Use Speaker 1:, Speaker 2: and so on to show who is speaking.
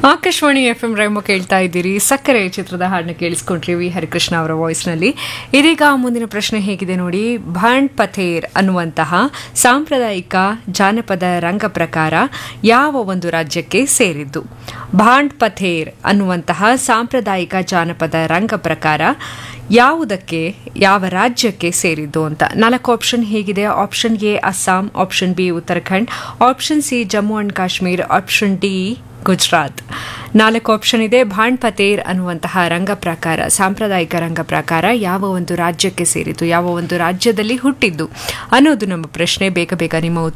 Speaker 1: Akashvani F M ರೈಮೋ ಕೇಳ್ತಾ ಇದ್ದೀರಿ ಸಕ್ಕರೆ ಚಿತ್ರದ ಹಾಡನ್ನ ಕೇಳಿಸ್ಕೊಂಡ್ರಿ ವಿ ಹರಿಕೃಷ್ಣ ಅವರ ವಾಯ್ಸ್ನಲ್ಲಿ ಇದೀಗ ಮುಂದಿನ ಪ್ರಶ್ನೆ ಹೇಗಿದೆ ನೋಡಿ ಭಾಂಡ್ ಪಥೇರ್ ಅನ್ನುವಂತಹ ಸಾಂಪ್ರದಾಯಿಕ ಜಾನಪದ ರಂಗ ಪ್ರಕಾರ ಯಾವ ಒಂದು ರಾಜ್ಯಕ್ಕೆ ಸೇರಿದ್ದು ಭಾಂಡ್ ಪಥೇರ್ ಅನ್ನುವಂತಹ ಸಾಂಪ್ರದಾಯಿಕ ಜಾನಪದ ರಂಗ ಪ್ರಕಾರ ಯಾವುದಕ್ಕೆ ಯಾವ ರಾಜ್ಯಕ್ಕೆ ಸೇರಿದ್ದು ಅಂತ ನಾಲ್ಕು ಆಪ್ಷನ್ ಹೇಗಿದೆ option A Assam option B Uttarakhand option C Jammu and Kashmir option D Gujarat ನಾಲ್ಕು ಆಪ್ಷನ್ ಇದೆ ಭಾಂಡ್ ಪತೇರ್ ಅನ್ನುವಂತಹ ರಂಗ ಪ್ರಕಾರ ಸಾಂಪ್ರದಾಯಿಕ ರಂಗ ಪ್ರಕಾರ ಯಾವ ಒಂದು ರಾಜ್ಯಕ್ಕೆ ಸೇರಿತು ಯಾವ ಒಂದು ರಾಜ್ಯದಲ್ಲಿ ಹುಟ್ಟಿದ್ದು ಅನ್ನೋದು ನಮ್ಮ ಪ್ರಶ್ನೆ ಬೇಗ ಬೇಗ ನಿಮ್ಮ